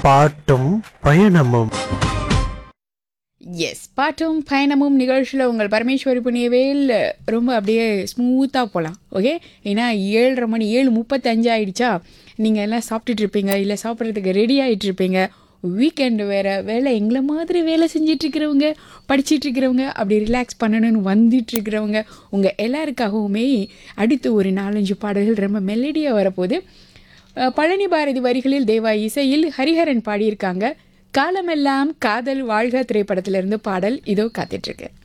பாட்டும் பயணமும் எஸ் பாட்டும் பயணமும் நிகழ்ச்சியில் உங்கள் பரமேஸ்வரி புண்ணியவேல் ரொம்ப அப்படியே ஸ்மூத்தாக போகலாம் ஓகே ஏன்னா ஏழரை மணி ஏழு முப்பத்தஞ்சு ஆயிடுச்சா நீங்கள் எல்லாம் சாப்பிட்டுட்டு இருப்பீங்க இல்லை சாப்பிட்றதுக்கு ரெடி ஆகிட்டு இருப்பீங்க வீக்கெண்டு வேறு வேலை எங்களை மாதிரி வேலை செஞ்சுட்டு இருக்கிறவங்க படிச்சிட்டு இருக்கிறவங்க அப்படி ரிலாக்ஸ் பண்ணணும்னு வந்துட்டு இருக்கிறவங்க உங்கள் எல்லாருக்காகவுமே அடுத்து ஒரு நாலஞ்சு பாடல்கள் ரொம்ப மெலடியாக வரப்போகுது அஹ் பழனி பாரதி வரிகளில் தேவா இசையில் ஹரிஹரன் பாடியிருக்காங்க காலமெல்லாம் காதல் வாழ்க திரைப்படத்திலிருந்து பாடல் இதோ காத்துட்ருக்கு